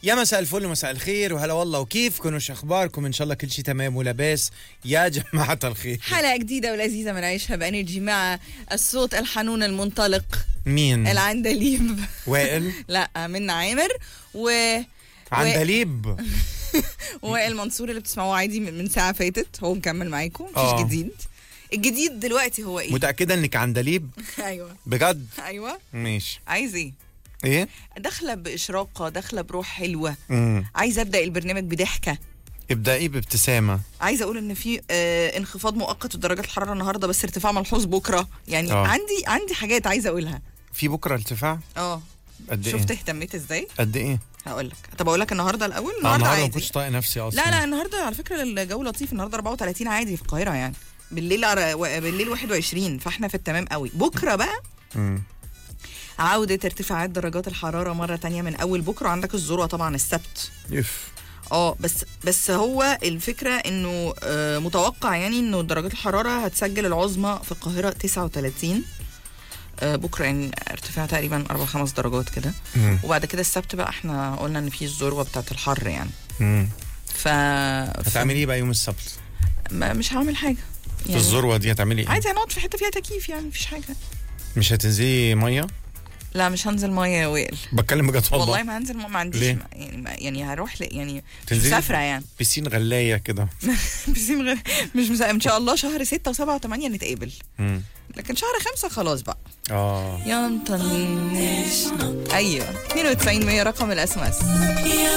يا مساء الفل ومساء الخير وهلا والله وكيفكم وش اخباركم ان شاء الله كل شيء تمام ولاباس يا جماعه الخير حلقة جديدة ولذيذة بنعيشها بانرجي مع الصوت الحنون المنطلق مين العندليب وائل لا من عامر و عندليب وائل منصور اللي بتسمعوه عادي من من ساعة فاتت هو مكمل معاكم آه. مفيش جديد الجديد دلوقتي هو ايه؟ متاكده انك عندليب ايوه بجد ايوه ماشي عايز ايه؟ ايه داخلة بإشراقة داخلة بروح حلوة امم عايزة أبدأ البرنامج بضحكة ابدأي بابتسامه عايزه اقول ان في آه انخفاض مؤقت ودرجات الحراره النهارده بس ارتفاع ملحوظ بكره يعني آه. أوه. عندي عندي حاجات عايزه اقولها في بكره ارتفاع اه قد شفت ايه اهتميت ازاي قد ايه هقول لك طب اقول لك النهارده الاول آه، النهارده النهارده ما عادي كنتش طايق نفسي اصلا لا لا النهارده على فكره الجو لطيف النهارده 34 عادي في القاهره يعني بالليل أر- و- بالليل 21 فاحنا في التمام قوي بكره بقى مم. عودة ارتفاعات درجات الحرارة مرة تانية من أول بكرة عندك الذروة طبعا السبت يف اه بس بس هو الفكرة انه آه، متوقع يعني انه درجات الحرارة هتسجل العظمى في القاهرة 39 آه، بكرة يعني ارتفاع تقريبا 4 5 درجات كده مم. وبعد كده السبت بقى احنا قلنا ان في الذروة بتاعت الحر يعني مم. ف, ف... هتعملي ايه بقى يوم السبت ما- مش هعمل حاجة في الذروه دي هتعملي ايه عادي هنقعد في حتة فيها تكييف يعني مفيش حاجة مش هتنزلي ميه لا مش هنزل مية يا وائل بتكلم بجد والله, والله ما هنزل ما عنديش ليه؟ ما- يعني ما يعني هروح ل... يعني مش تنزلي؟ مسافرة يعني بسين غلايه كده بسيم غير مش مسافرة ان شاء الله شهر ستة وسبعة وثمانية نتقابل مم. لكن شهر خمسة خلاص بقى اه يا مطنش ايوه 92 100 رقم الاس ام اس